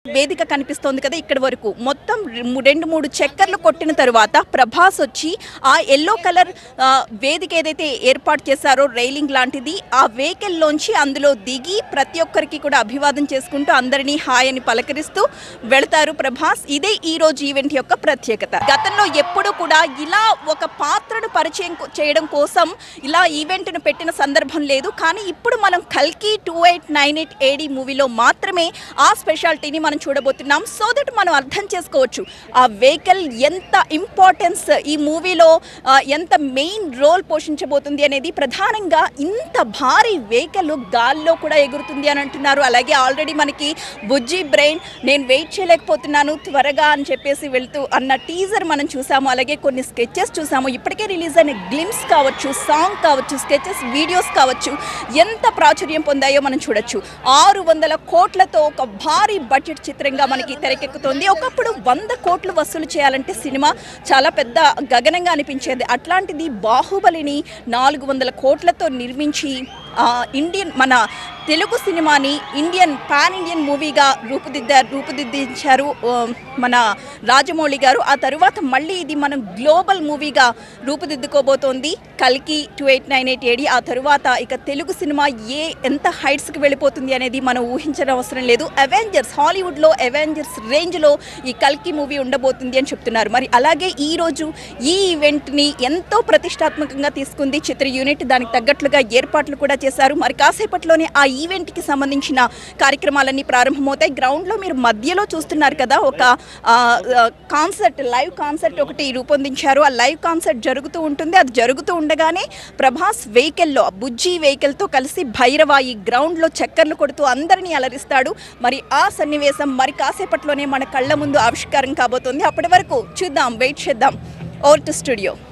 వేదిక కనిపిస్తోంది కదా ఇక్కడి వరకు మొత్తం రె- రెండు మూడు చక్కర్లు కొట్టిన తరువాత ప్రభాస్ వచ్చి ఆ ఎల్లో కలర్ ఆ, వేదిక ఏదైతే ఏర్పాటు చేశారో రైలింగ్ లాంటిది ఆ వెహికల్ లోంచి అందులో దిగి ప్రతి ఒక్కరికి కూడా అభివాదం చేసుకుంటూ అందరినీ హాయ్ అని పలకరిస్తూ వెళతారు ప్రభాస్ ఇదే ఈ రోజు ఈవెంట్ యొక్క ప్రత్యేకత గతంలో ఎప్పుడు కూడా ఇలా ఒక పాత్రను పరిచయం కో- చేయడం కోసం ఇలా ఈవెంట్ను పెట్టిన సందర్భం లేదు కానీ ఇప్పుడు మనం కల్కి two eight nine eight AD మూవీలో మాత్రమే ఆ స్పెషాలిటీని మనం చూడబోతున్నాం సో దట్ మనం అర్థం చేసుకోవచ్చు ఆ వెహికల్ ఎంత ఇంపార్టెన్స్ ఈ మూవీలో ఆ, ఎంత మెయిన్ రోల్ పోషించబోతుంది అనేది ప్రధానంగా ఇంత భారీ వెహికల్ గాల్లో కూడా ఎగురుతుంది అని అంటున్నారు అలాగే ఆల్రెడీ మనకి బుజ్జి బ్రెయిన్ నేను వెయిట్ చేయలేకపోతున్నాను త్వరగా అని చెప్పేసి వెళ్తూ అన్న టీజర్ మనం చూసాము అలాగే కొన్ని స్కెచెస్ చూసాము ఇప్పటికే రిలీజ్ అయిన గ్లిమ్స్ కావచ్చు సాంగ్ కావచ్చు స్కెచెస్ వీడియోస్ కావచ్చు ఎంత ప్రాచుర్యం పొందాయో మనం చూడొచ్చు ఆరు వందల కోట్లతో ఒక భారీ బడ్జెట్ చిత్రంగా మనకి తెరకెక్కుతోంది ఒకప్పుడు వంద కోట్లు వసూలు చేయాలంటే సినిమా చాలా పెద్ద గగనంగా అనిపించేది అట్లాంటిది బాహుబలిని నాలుగు వందల కోట్లతో నిర్మించి ఆ, ఇండియన్ మన తెలుగు సినిమాని ఇండియన్ పాన్ ఇండియన్ మూవీగా రూపుదిద్దారు రూపుదిద్దించారు ఆ, మన రాజమౌళి గారు ఆ తరువాత మళ్ళీ ఇది మనం గ్లోబల్ మూవీగా రూపుదిద్దుకోబోతోంది కల్కి two eight nine eight AD ఆ తరువాత ఇక తెలుగు సినిమా ఏ ఎంత హైట్స్కి వెళ్ళిపోతుంది అనేది మనం ఊహించడం అవసరం లేదు అవెంజర్స్ హాలీవుడ్లో అవెంజర్స్ రేంజ్లో ఈ కల్కి మూవీ ఉండబోతుంది అని చెప్తున్నారు మరి అలాగే ఈ రోజు ఈ ఈవెంట్ని ఎంతో ప్రతిష్టాత్మకంగా తీసుకుంది చిత్ర యూనిట్ దానికి తగ్గట్లుగా ఏర్పాట్లు కూడా చేశారు మరి కాసేపట్లోనే ఆ ఈవెంట్కి సంబంధించిన కార్యక్రమాలన్నీ ప్రారంభమవుతాయి గ్రౌండ్లో మీరు మధ్యలో చూస్తున్నారు కదా ఒక ఆ, ఆ, కాన్సర్ట్ లైవ్ కాన్సర్ట్ ఒకటి రూపొందించారు ఆ లైవ్ కాన్సర్ట్ జరుగుతూ ఉంటుంది అది జరుగుతూ ఉండగానే ప్రభాస్ వెహికల్లో బుజ్జి వెహికల్తో కలిసి భైరవ ఈ గ్రౌండ్లో చక్కర్లు కొడుతూ అందరినీ అలరిస్తాడు మరి ఆ సన్నివేశం మరి కాసేపట్లోనే మన కళ్ళ ముందు ఆవిష్కారం కాబోతుంది అప్పటి వరకు చూద్దాం వెయిట్ చేద్దాం ఓవర్ టు స్టూడియో